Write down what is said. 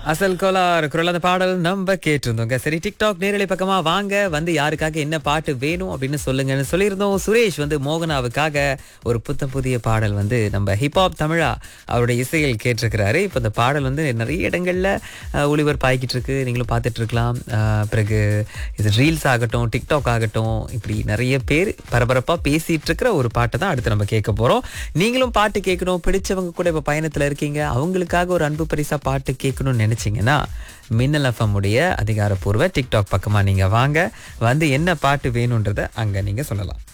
அசல் கோலார் குரல் அந்த பாடல் நம்ம கேட்டிருந்தோங்க சரி டிக்டாக் நேரலை பக்கமா வாங்க வந்து யாருக்காக என்ன பாட்டு வேணும் அப்படின்னு சொல்லுங்கன்னு சொல்லியிருந்தோம் சுரேஷ் வந்து மோகனாவுக்காக ஒரு புத்தம் புதிய பாடல் வந்து நம்ம ஹிப்ஹாப் தமிழா அவருடைய இசையில் கேட்டிருக்கிறாரு இப்போ இந்த பாடல் வந்து நிறைய இடங்கள்ல அஹ், ஒளிபரப்பாகிட்டு இருக்கு நீங்களும் பார்த்துட்டு இருக்கலாம் அஹ், பிறகு இது ரீல்ஸ் ஆகட்டும் டிக்டாக் ஆகட்டும் இப்படி நிறைய பேர் பரபரப்பா பேசிட்டு இருக்கிற ஒரு பாட்டை தான் அடுத்து நம்ம கேட்க போறோம் நீங்களும் பாட்டு கேட்கணும் பிடிச்சவங்க கூட இப்போ பயணத்துல இருக்கீங்க அவங்களுக்காக ஒரு அன்பு பரிசா பாட்டு கேட்கணும்னு நினைச்சீங்கன்னா மின்னல் எஃப்எம் உடைய அதிகாரப்பூர்வ டிக்டாக் பக்கமா நீங்க வாங்க வந்து என்ன பாட்டு வேணுன்றதை அங்க நீங்க சொல்லலாம்